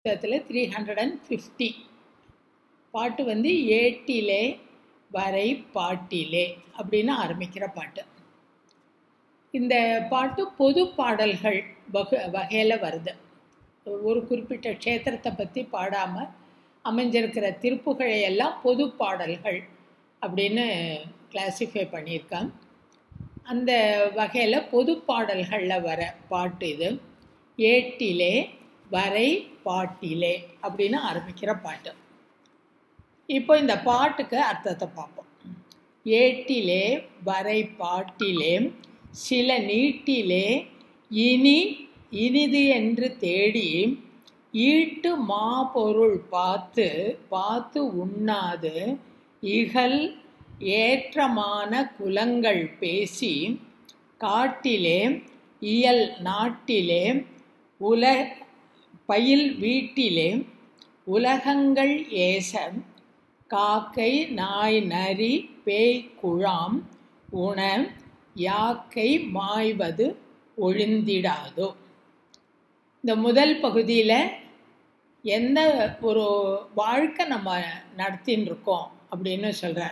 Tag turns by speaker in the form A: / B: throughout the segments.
A: புத்தகத்தில் three hundred and fifty பாட்டு வந்து ஏட்டிலே வரை பாட்டிலே அப்படின்னு ஆரம்பிக்கிற பாட்டு இந்த பாட்டு பொது பாடல்கள் வகு வகையில் வருது ஒரு குறிப்பிட்ட க்ஷேத்திரத்தை பற்றி பாடாமல் அமைஞ்சிருக்கிற திருப்புகழை எல்லாம் பொது பாடல்கள் அப்படின்னு கிளாசிஃபை பண்ணியிருக்கான் அந்த வகையில் பொது பாடல்களில் வர பாட்டு இது ஏட்டிலே வரை பாட்டிலே அப்படின்னு ஆரம்பிக்கிற பாட்டு இப்போ இந்த பாட்டுக்கு அர்த்தத்தை பார்ப்போம் ஏட்டிலே வரை பாட்டிலே சில நீட்டிலே இனி இனிது என்று தேடி ஈட்டு மாபொருள் பார்த்து பார்த்து உண்ணாது இகல் ஏற்றமான குலங்கள் பேசி காட்டிலே இயல் நாட்டிலே உல பயில் வீட்டிலே உலகங்கள் ஏச காக்கை நாய் நரி பேய் குழாம் உண யாக்கை மாய்வது ஒழிந்திடாதோ இந்த முதல் பகுதியில் எந்த ஒரு வாழ்க்கை நம்ம நடத்தின்னு இருக்கோம் அப்படின்னு சொல்கிறார்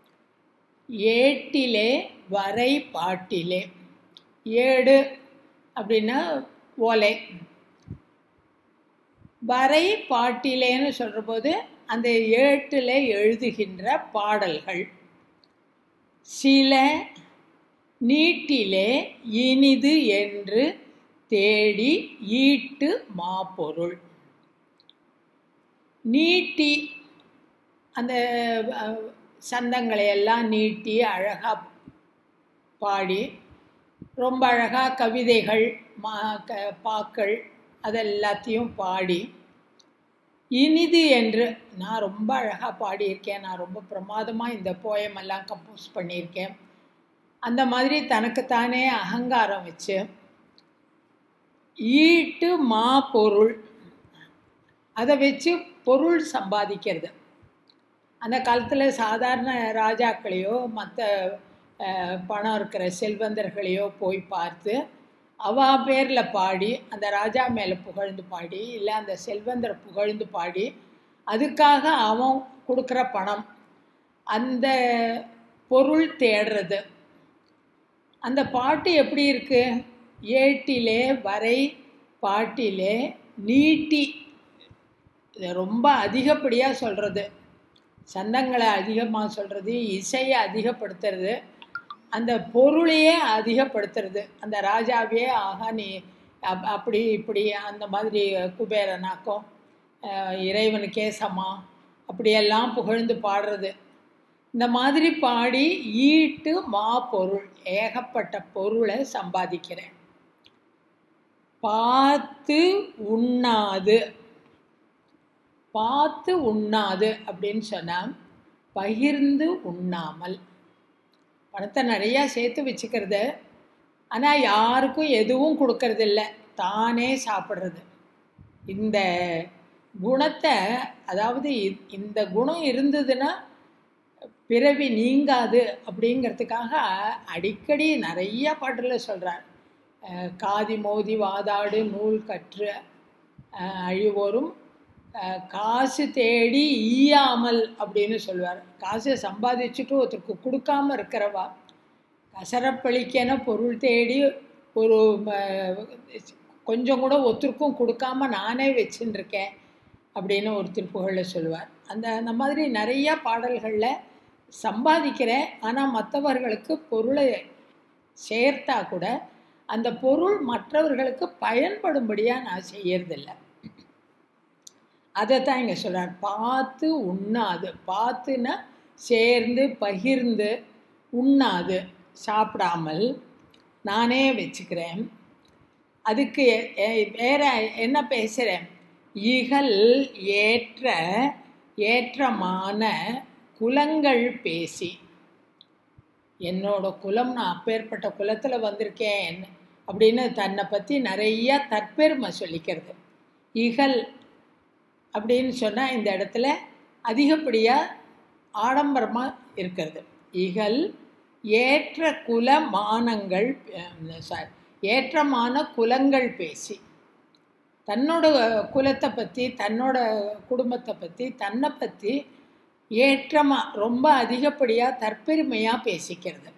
A: ஏட்டிலே வரை பாட்டிலே ஏடு அப்படின்னா ஓலை வரை பாட்டிலேன்னு சொல்கிற போது அந்த ஏட்டில் எழுதுகின்ற பாடல்கள் சில நீட்டிலே இனிது என்று தேடி ஈட்டு மாப்பொருள் நீட்டி அந்த சந்தங்களை எல்லாம் நீட்டி அழகாக பாடி ரொம்ப அழகாக கவிதைகள் மா க பாக்கள் அதெல்லாத்தையும் பாடி இனிது என்று நான் ரொம்ப அழகாக பாடியிருக்கேன் நான் ரொம்ப பிரமாதமாக இந்த போயமெல்லாம் கம்போஸ் பண்ணியிருக்கேன் அந்த மாதிரி தனக்குத்தானே அகங்காரம் வச்சு ஈட்டு மா பொருள் அதை வச்சு பொருள் சம்பாதிக்கிறது அந்த காலத்தில் சாதாரண ராஜாக்களையோ மற்ற பணம் இருக்கிற செல்வந்தர்களையோ போய் பார்த்து அவா பேரில் பாடி அந்த ராஜா மேலே புகழ்ந்து பாடி இல்லை அந்த செல்வந்தரை புகழ்ந்து பாடி அதுக்காக அவன் கொடுக்குற பணம் அந்த பொருள் தேடுறது அந்த பாட்டு எப்படி இருக்கு ஏட்டிலே வரை பாட்டிலே நீட்டி இதை ரொம்ப அதிகப்படியாக சொல்கிறது சந்தங்களை அதிகமாக சொல்கிறது இசையை அதிகப்படுத்துறது அந்த பொருளையே அதிகப்படுத்துறது அந்த ராஜாவே ஆகா நீ அப் அப்படி இப்படி அந்த மாதிரி குபேரனாக்கும் இறைவனுக்கே சமா அப்படியெல்லாம் புகழ்ந்து பாடுறது இந்த மாதிரி பாடி ஈட்டு மா பொருள் ஏகப்பட்ட பொருளை சம்பாதிக்கிறேன் பார்த்து உண்ணாது பார்த்து உண்ணாது அப்படின்னு சொன்னால் பகிர்ந்து உண்ணாமல் பணத்தை நிறையா சேர்த்து வச்சுக்கிறது ஆனால் யாருக்கும் எதுவும் கொடுக்கறதில்ல தானே சாப்பிட்றது இந்த குணத்தை அதாவது இந்த குணம் இருந்ததுன்னா பிறவி நீங்காது அப்படிங்கிறதுக்காக அடிக்கடி நிறைய பாட்டில் சொல்கிறார் காதி மோதி வாதாடு நூல் கற்று அழிவோரும் காசு தேடி ஈயாமல் அப்படின்னு சொல்லுவார் காசை சம்பாதிச்சுட்டு ஒருத்தருக்கு கொடுக்காம இருக்கிறவா கசரப்பழிக்கன பொருள் தேடி ஒரு கொஞ்சம் கூட ஒருத்தருக்கும் கொடுக்காம நானே வச்சுருக்கேன் அப்படின்னு ஒரு திருப்புகளில் சொல்லுவார் அந்த அந்த மாதிரி நிறையா பாடல்களில் சம்பாதிக்கிறேன் ஆனால் மற்றவர்களுக்கு பொருளை சேர்த்தா கூட அந்த பொருள் மற்றவர்களுக்கு பயன்படும்படியாக நான் செய்யறதில்லை அதை தான் இங்கே சொல்கிறார் பார்த்து உண்ணாது பார்த்துன்னா சேர்ந்து பகிர்ந்து உண்ணாது சாப்பிடாமல் நானே வச்சுக்கிறேன் அதுக்கு வேற என்ன பேசுகிறேன் இகல் ஏற்ற ஏற்றமான குலங்கள் பேசி என்னோட குலம் நான் அப்பேற்பட்ட குலத்தில் வந்திருக்கேன் அப்படின்னு தன்னை பற்றி நிறைய தற்பெருமை சொல்லிக்கிறது இகல் அப்படின்னு சொன்னால் இந்த இடத்துல அதிகப்படியாக ஆடம்பரமாக இருக்கிறது இகல் ஏற்ற குல மானங்கள் சாரி ஏற்றமான குலங்கள் பேசி தன்னோட குலத்தை பற்றி தன்னோட குடும்பத்தை பற்றி தன்னை பற்றி ஏற்றமாக ரொம்ப அதிகப்படியாக தற்பெருமையாக பேசிக்கிறது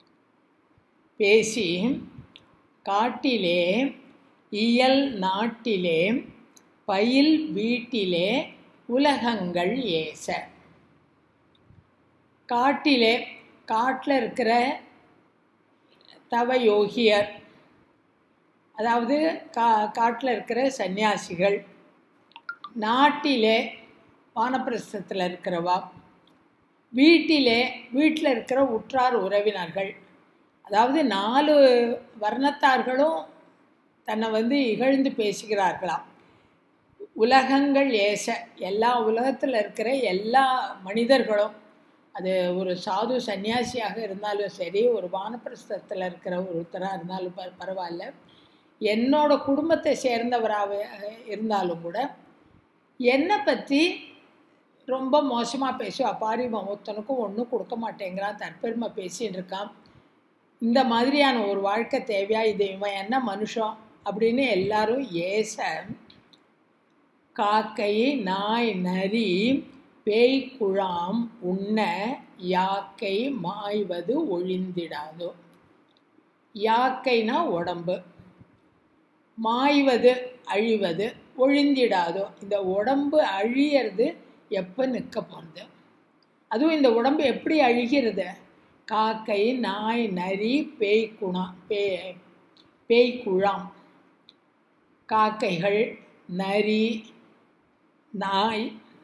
A: பேசி காட்டிலே இயல் நாட்டிலே பயில் வீட்டிலே உலகங்கள் ஏச காட்டிலே காட்டில் இருக்கிற தவ யோகியர் அதாவது கா காட்டில் இருக்கிற சன்னியாசிகள் நாட்டிலே வானப்பிரஸ்தத்தில் இருக்கிறவா வீட்டிலே வீட்டில் இருக்கிற உற்றார் உறவினர்கள் அதாவது நாலு வர்ணத்தார்களும் தன்னை வந்து இகழ்ந்து பேசுகிறார்களாம் உலகங்கள் ஏச எல்லா உலகத்தில் இருக்கிற எல்லா மனிதர்களும் அது ஒரு சாது சன்னியாசியாக இருந்தாலும் சரி ஒரு வானப்பிரஸ்தத்தில் இருக்கிற ஒருத்தராக இருந்தாலும் ப பரவாயில்ல என்னோட குடும்பத்தை சேர்ந்தவராக இருந்தாலும் கூட என்னை பற்றி ரொம்ப மோசமாக பேசுவா பாரி ஒருத்தனுக்கும் ஒன்றும் கொடுக்க மாட்டேங்கிறான் தற்பெருமை பேசின்னு இருக்கான் இந்த மாதிரியான ஒரு வாழ்க்கை தேவையா இது இவன் என்ன மனுஷன் அப்படின்னு எல்லாரும் ஏச காக்கை நாய் நரி பேய் குழாம் உண்ண யாக்கை மாய்வது ஒழிந்திடாதோ யாக்கைனா உடம்பு மாய்வது அழிவது ஒழிந்திடாதோ இந்த உடம்பு அழியறது எப்போ நிற்க போகிறது அதுவும் இந்த உடம்பு எப்படி அழிகிறது காக்கை நாய் நரி பேய் குணம் பே பேய் குழாம் காக்கைகள் நரி நாய்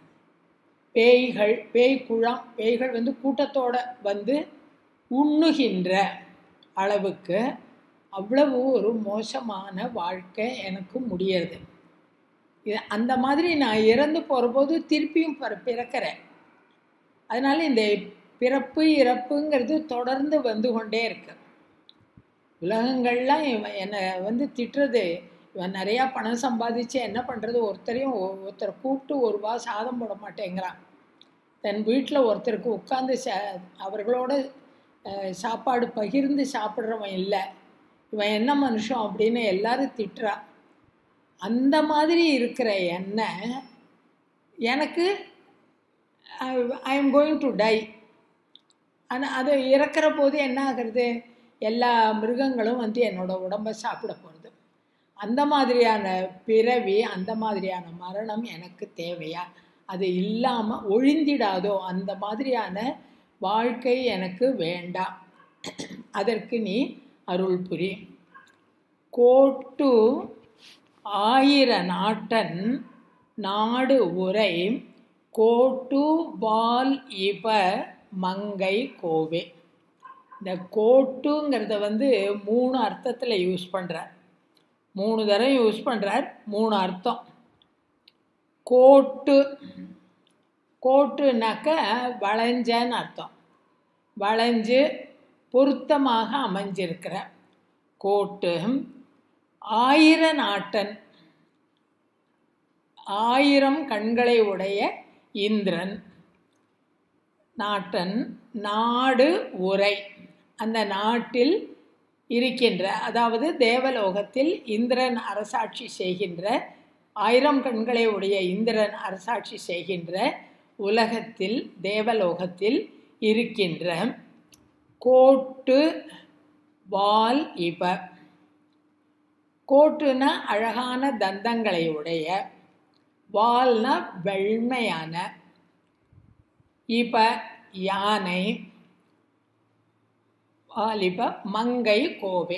A: பேய்கள் பேய் குழாம் பேய்கள் வந்து கூட்டத்தோடு வந்து உண்ணுகின்ற அளவுக்கு அவ்வளவு ஒரு மோசமான வாழ்க்கை எனக்கு முடியறது இது அந்த மாதிரி நான் இறந்து போகிறபோது திருப்பியும் பிற பிறக்கிறேன் அதனால் இந்த பிறப்பு இறப்புங்கிறது தொடர்ந்து வந்து கொண்டே இருக்கு உலகங்கள்லாம் இவன் என்னை வந்து திட்டுறது இவன் நிறையா பணம் சம்பாதிச்சு என்ன பண்ணுறது ஒருத்தரையும் ஒருத்தரை கூப்பிட்டு ஒரு வா சாதம் போட மாட்டேங்கிறான் தன் வீட்டில் ஒருத்தருக்கு உட்காந்து சா அவர்களோட சாப்பாடு பகிர்ந்து சாப்பிட்றவன் இல்லை இவன் என்ன மனுஷன் அப்படின்னு எல்லாரும் திட்டுறான் அந்த மாதிரி இருக்கிற எண்ணெய் எனக்கு I am going to die ஆனால் அது இறக்குற போது என்ன ஆகிறது எல்லா மிருகங்களும் வந்து என்னோடய உடம்பை சாப்பிட போகிறது அந்த மாதிரியான பிறவி அந்த மாதிரியான மரணம் எனக்கு தேவையா அது இல்லாமல் ஒழிந்திடாதோ அந்த மாதிரியான வாழ்க்கை எனக்கு வேண்டாம் அதற்கு நீ அருள் புரி கோட்டு ஆயிர நாட்டன் நாடு உரை கோட்டு பால் இப மங்கை கோவே இந்த கோட்டுங்கிறத வந்து மூணு அர்த்தத்தில் யூஸ் பண்ணுறார் மூணு தரம் யூஸ் பண்ணுறார் மூணு அர்த்தம் கோட்டு கோட்டுனாக்க வளைஞ்சன்னு அர்த்தம் வளைஞ்சு பொருத்தமாக அமைஞ்சிருக்கிற கோட்டு ஆயிர நாட்டன் ஆயிரம் கண்களை உடைய இந்திரன் நாட்டன் நாடு உரை அந்த நாட்டில் இருக்கின்ற அதாவது தேவலோகத்தில் இந்திரன் அரசாட்சி செய்கின்ற ஆயிரம் கண்களை உடைய இந்திரன் அரசாட்சி செய்கின்ற உலகத்தில் தேவலோகத்தில் இருக்கின்ற கோட்டு வால் இப கோட்டுனா அழகான தந்தங்களை உடைய வால்னா வெண்மையான இப்ப யானை வாலிப மங்கை கோவை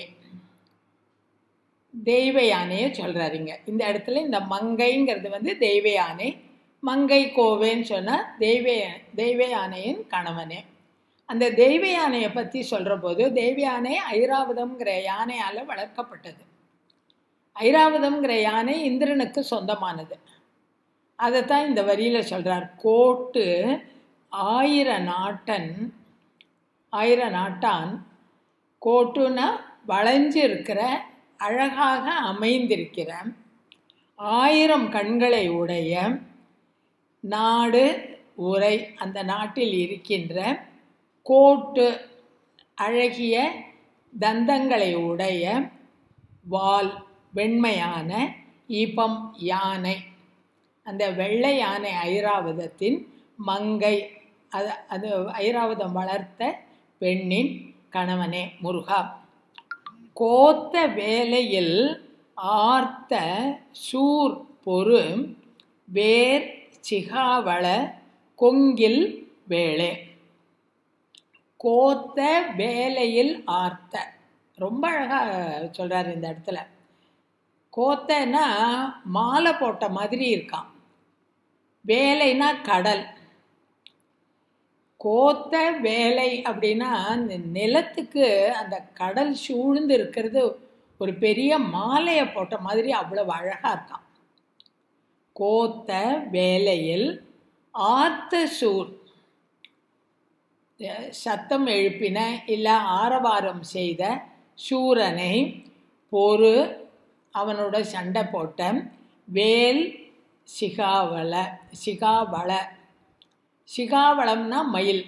A: தெய்வ யானையை சொல்கிறாருங்க இந்த இடத்துல இந்த மங்கைங்கிறது வந்து தெய்வ யானை மங்கை கோவேன்னு சொன்னால் தெய்வ தெய்வ யானையின் கணவனே அந்த தெய்வ யானையை பற்றி சொல்கிற போது தெய்வ யானை ஐராவதம்ங்கிற யானையால் வளர்க்கப்பட்டது ஐராவதம்ங்கிற யானை இந்திரனுக்கு சொந்தமானது அதைத்தான் இந்த வரியில் சொல்கிறார் கோட்டு ஆயிர நாட்டன் ஆயிர நாட்டான் கோட்டுனா வளைஞ்சு இருக்கிற அழகாக அமைந்திருக்கிற ஆயிரம் கண்களை உடைய நாடு உரை அந்த நாட்டில் இருக்கின்ற கோட்டு அழகிய தந்தங்களை உடைய வால் வெண்மையான ஈப்பம் யானை அந்த வெள்ளை யானை ஐராவதத்தின் மங்கை அது அது ஐராவதம் வளர்த்த பெண்ணின் கணவனே முருகா கோத்த வேலையில் ஆர்த்த சூர் பொறு வேர் சிகாவள கொங்கில் வேளே கோத்த வேலையில் ஆர்த்த ரொம்ப அழகாக சொல்கிறார் இந்த இடத்துல கோத்தன்னா மாலை போட்ட மாதிரி இருக்கான் வேலைனா கடல் கோத்த வேலை அப்படின்னா அந்த நிலத்துக்கு அந்த கடல் சூழ்ந்து இருக்கிறது ஒரு பெரிய மாலையை போட்ட மாதிரி அவ்வளவு அழகாக இருக்கான் கோத்த வேலையில் ஆர்த்த சூர் சத்தம் எழுப்பின இல்லை ஆரவாரம் செய்த சூரனை பொறு அவனோட சண்டை போட்ட வேல் சிகாவள சிகாவள சிகாவளம்னா மயில்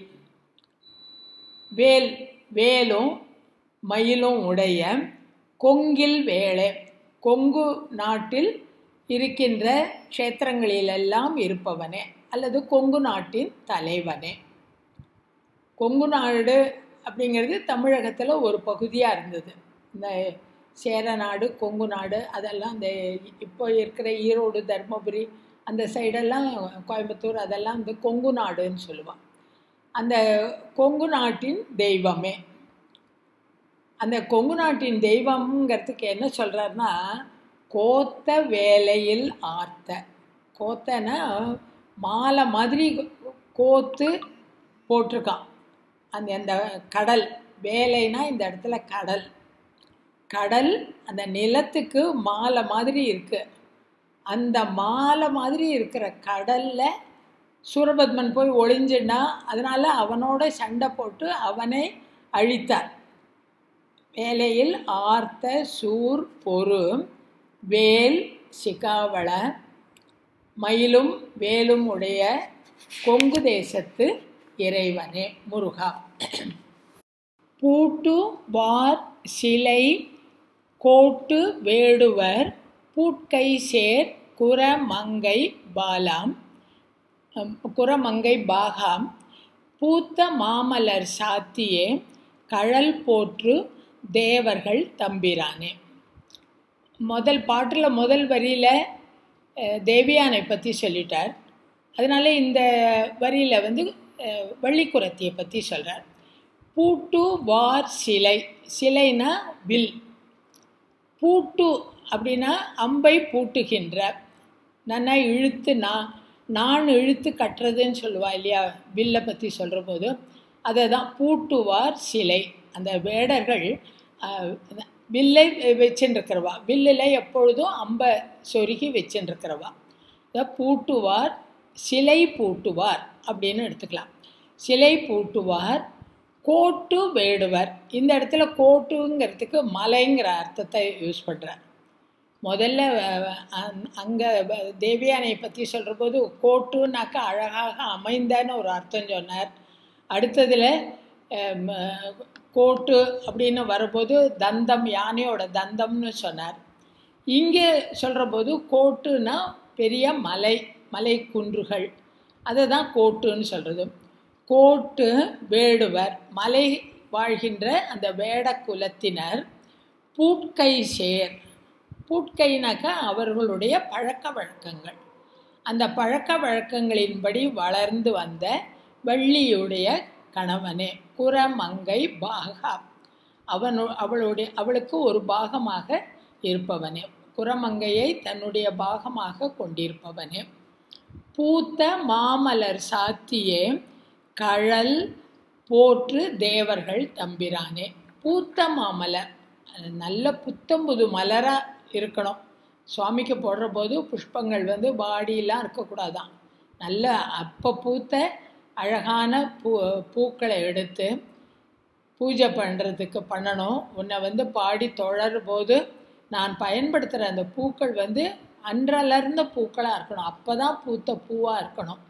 A: வேல் வேலும் மயிலும் உடைய கொங்கில் வேளை கொங்கு நாட்டில் இருக்கின்ற க்ஷேத்திரங்களிலெல்லாம் இருப்பவனே அல்லது கொங்கு நாட்டின் தலைவனே கொங்கு நாடு அப்படிங்கிறது தமிழகத்தில் ஒரு பகுதியாக இருந்தது இந்த சேர நாடு கொங்கு நாடு அதெல்லாம் இந்த இப்போ இருக்கிற ஈரோடு தருமபுரி அந்த சைடெல்லாம் கோயம்புத்தூர் அதெல்லாம் இந்த கொங்கு நாடுன்னு சொல்லுவான் அந்த கொங்கு நாட்டின் தெய்வமே அந்த கொங்கு நாட்டின் தெய்வம்ங்கிறதுக்கு என்ன சொல்கிறாருன்னா கோத்த வேலையில் ஆர்த்த கோத்தனா மாலை மாதிரி கோத்து போட்டிருக்கான் அந்த அந்த கடல் வேலைனா இந்த இடத்துல கடல் கடல் அந்த நிலத்துக்கு மாலை மாதிரி இருக்கு அந்த மாலை மாதிரி இருக்கிற கடல்ல சூரபத்மன் போய் ஒளிஞ்சுன்னா அதனால அவனோட சண்டை போட்டு அவனை அழித்தார் வேலையில் ஆர்த்த சூர் பொறு வேல் சிகாவள மயிலும் வேலும் உடைய கொங்கு தேசத்து இறைவனே முருகா பூட்டு வார் சிலை கோட்டு வேடுவர் பூட்கை சேர் குரமங்கை பாலாம் குரமங்கை பாகாம் பூத்த மாமலர் சாத்தியே கழல் போற்று தேவர்கள் தம்பிரானே முதல் பாட்டில் முதல் வரியில் தேவியானை பற்றி சொல்லிட்டார் அதனால இந்த வரியில் வந்து வள்ளிக்குரத்தியை பற்றி சொல்கிறார் பூட்டு வார் சிலை சிலைனா வில் பூட்டு அப்படின்னா அம்பை பூட்டுகின்ற நல்லா இழுத்து நான் நான் இழுத்து கட்டுறதுன்னு சொல்லுவா இல்லையா வில்லை பற்றி சொல்கிற போது அதை தான் பூட்டுவார் சிலை அந்த வேடர்கள் வில்லை வச்சுருக்கிறவா வில்லில் எப்பொழுதும் அம்பை சொருகி வச்சுருக்கிறவா இதை பூட்டுவார் சிலை பூட்டுவார் அப்படின்னு எடுத்துக்கலாம் சிலை பூட்டுவார் கோட்டு வேடுவர் இந்த இடத்துல கோட்டுங்கிறதுக்கு மலைங்கிற அர்த்தத்தை யூஸ் பண்ணுறார் முதல்ல அங்கே தேவியானை பற்றி சொல்கிற போது கோட்டுனாக்கா அழகாக அமைந்தன்னு ஒரு அர்த்தம் சொன்னார் அடுத்ததில் கோட்டு அப்படின்னு வரும்போது தந்தம் யானையோட தந்தம்னு சொன்னார் இங்கே சொல்கிற போது கோட்டுனா பெரிய மலை மலை குன்றுகள் அதை தான் கோட்டுன்னு சொல்கிறது கோட்டு வேடுவர் மலை வாழ்கின்ற அந்த வேட குலத்தினர் பூட்கை சேர் பூட்கைனாக்கா அவர்களுடைய பழக்க வழக்கங்கள் அந்த பழக்க வழக்கங்களின்படி வளர்ந்து வந்த வள்ளியுடைய கணவனே குரமங்கை பாகா அவனு அவளுடைய அவளுக்கு ஒரு பாகமாக இருப்பவனே குரமங்கையை தன்னுடைய பாகமாக கொண்டிருப்பவனே பூத்த மாமலர் சாத்தியே கழல் போற்று தேவர்கள் தம்பிரானே பூத்த மாமலர் நல்ல புத்தம்புது மலராக இருக்கணும் சுவாமிக்கு போடுற போது புஷ்பங்கள் வந்து பாடியெலாம் இருக்கக்கூடாதான் நல்ல அப்போ பூத்த அழகான பூ பூக்களை எடுத்து பூஜை பண்ணுறதுக்கு பண்ணணும் உன்னை வந்து பாடி தொழற போது நான் பயன்படுத்துகிற அந்த பூக்கள் வந்து அன்றலர்ந்த பூக்களாக இருக்கணும் அப்போ தான் பூத்த பூவாக இருக்கணும்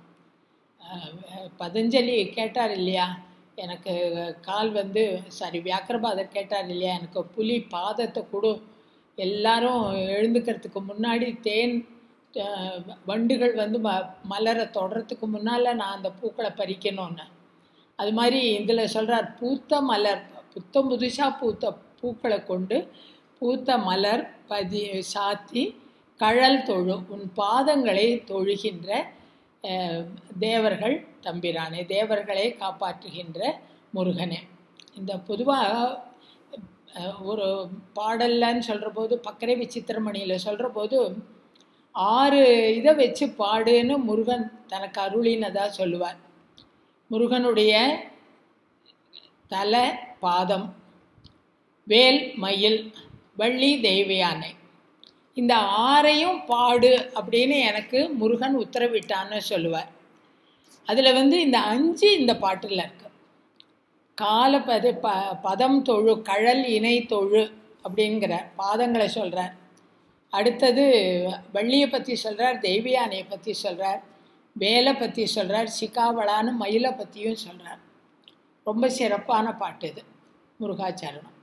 A: பதஞ்சலி கேட்டார் இல்லையா எனக்கு கால் வந்து சாரி வியாக்கிரபாதர் கேட்டார் இல்லையா எனக்கு புலி பாதத்தை கொடு எல்லாரும் எழுந்துக்கிறதுக்கு முன்னாடி தேன் அஹ், வண்டுகள் வந்து ம மலரை தொடறதுக்கு முன்னால் நான் அந்த பூக்களை பறிக்கணும்னு அது மாதிரி இதில் சொல்கிறார் பூத்த மலர் புத்தம் புதுசாக பூத்த பூக்களை கொண்டு பூத்த மலர் பதி சாத்தி கழல் தொழு உன் பாதங்களை தொழுகின்ற அஹ், தேவர்கள் தம்பிரானே தேவர்களை காப்பாற்றுகின்ற முருகனே இந்த பொதுவாக ஒரு பாடல்லன்னு சொல்கிற போது பக்கரை விசித்திரமணியில் சொல்கிற போது ஆறு இதை வச்சு பாடுன்னு முருகன் தனக்கு அருளினதா சொல்லுவார் முருகனுடைய தலை பாதம் வேல் மயில் வள்ளி தெய்வயானை இந்த ஆறையும் பாடு அப்படின்னு எனக்கு முருகன் உத்தரவிட்டான்னு சொல்லுவார் அதில் வந்து இந்த அஞ்சு இந்த பாட்டில் இருக்கு காலப்பது ப பதம் தொழு கழல் இணை தொழு அப்படிங்கிற பாதங்களை சொல்கிறார் அடுத்தது வள்ளியை பற்றி சொல்கிறார் தெய்வயானையை பற்றி சொல்கிறார் வேலை பற்றி சொல்கிறார் சிக்காவளான்னு மயிலை பற்றியும் சொல்கிறார் ரொம்ப சிறப்பான பாட்டு இது முருகாச்சரணம்